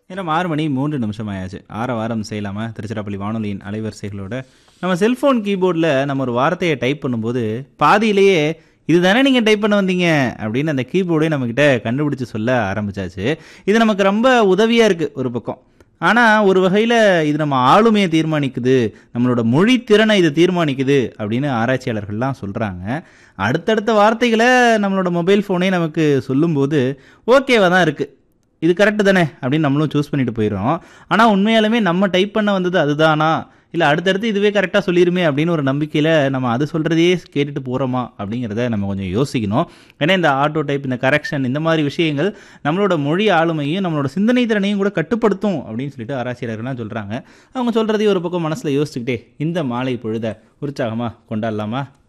நேரம் ஆறு மணி மூன்று நிமிஷம் ஆயாச்சு ஆற வாரம் செய்யலாமா திருச்சிராப்பள்ளி வானொலியின் அலைவரிசைகளோட நம்ம செல்ஃபோன் கீபோர்டில் நம்ம ஒரு வார்த்தையை டைப் பண்ணும்போது பாதியிலேயே இதுதானே நீங்கள் டைப் பண்ண வந்தீங்க அப்படின்னு அந்த கீபோர்டே நம்மக்கிட்ட கண்டுபிடிச்சு சொல்ல ஆரம்பிச்சாச்சு இது நமக்கு ரொம்ப உதவியாக இருக்குது ஒரு பக்கம் ஆனால் ஒரு வகையில் இது நம்ம ஆளுமையை தீர்மானிக்குது நம்மளோட மொழி திறனை இது தீர்மானிக்குது அப்படின்னு ஆராய்ச்சியாளர்கள்லாம் சொல்கிறாங்க அடுத்தடுத்த வார்த்தைகளை நம்மளோட மொபைல் ஃபோனே நமக்கு சொல்லும்போது ஓகேவா தான் இருக்குது இது கரெக்டு தானே அப்படின்னு நம்மளும் சூஸ் பண்ணிட்டு போயிடும் ஆனால் உண்மையாலுமே நம்ம டைப் பண்ண வந்தது அதுதானா இல்லை அடுத்தடுத்து இதுவே கரெக்டாக சொல்லிருமே அப்படின்னு ஒரு நம்பிக்கையில் நம்ம அது சொல்கிறதையே கேட்டுட்டு போகிறோமா அப்படிங்கிறத நம்ம கொஞ்சம் யோசிக்கணும் ஏன்னா இந்த ஆட்டோ டைப் இந்த கரெக்ஷன் இந்த மாதிரி விஷயங்கள் நம்மளோட மொழி ஆளுமையும் நம்மளோட சிந்தனை திறனையும் கூட கட்டுப்படுத்தும் அப்படின்னு சொல்லிட்டு ஆராய்ச்சியாளர்கள்லாம் சொல்கிறாங்க அவங்க சொல்கிறதையும் ஒரு பக்கம் மனசில் யோசிச்சுக்கிட்டே இந்த மாலை பொழுத உற்சாகமாக கொண்டாடலாமா